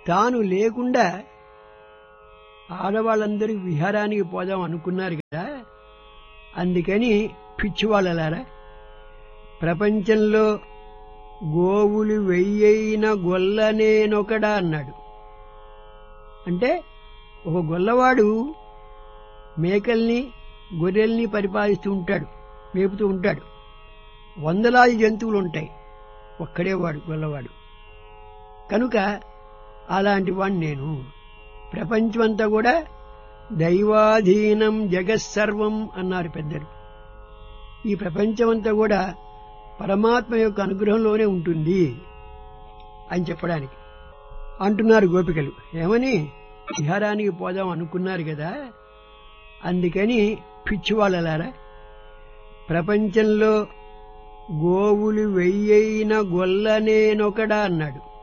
తాను లేకుండా ఆడవాళ్ళందరూ విహారానికి పోదాం అనుకున్నారు కదా అందుకని పిచ్చివాళ్ళలారా ప్రపంచంలో గోవులు వెయ్యైన గొల్లనేనొకడా అన్నాడు అంటే ఒక గొల్లవాడు మేకల్ని గొర్రెల్ని పరిపాలిస్తూ ఉంటాడు మేపుతూ ఉంటాడు వందలాది జంతువులు ఉంటాయి ఒక్కడే వాడు గొల్లవాడు కనుక అలాంటి వాడిని నేను ప్రపంచమంతా కూడా దైవాధీనం జగత్సర్వం అన్నారు పెద్దలు ఈ ప్రపంచమంతా కూడా పరమాత్మ యొక్క అనుగ్రహంలోనే ఉంటుంది అని చెప్పడానికి అంటున్నారు గోపికలు ఏమని విహారానికి పోదాం అనుకున్నారు కదా అందుకని పిచ్చివాళ్ళలారా ప్రపంచంలో గోవులు వెయ్యైన గొల్లనేనొకడా అన్నాడు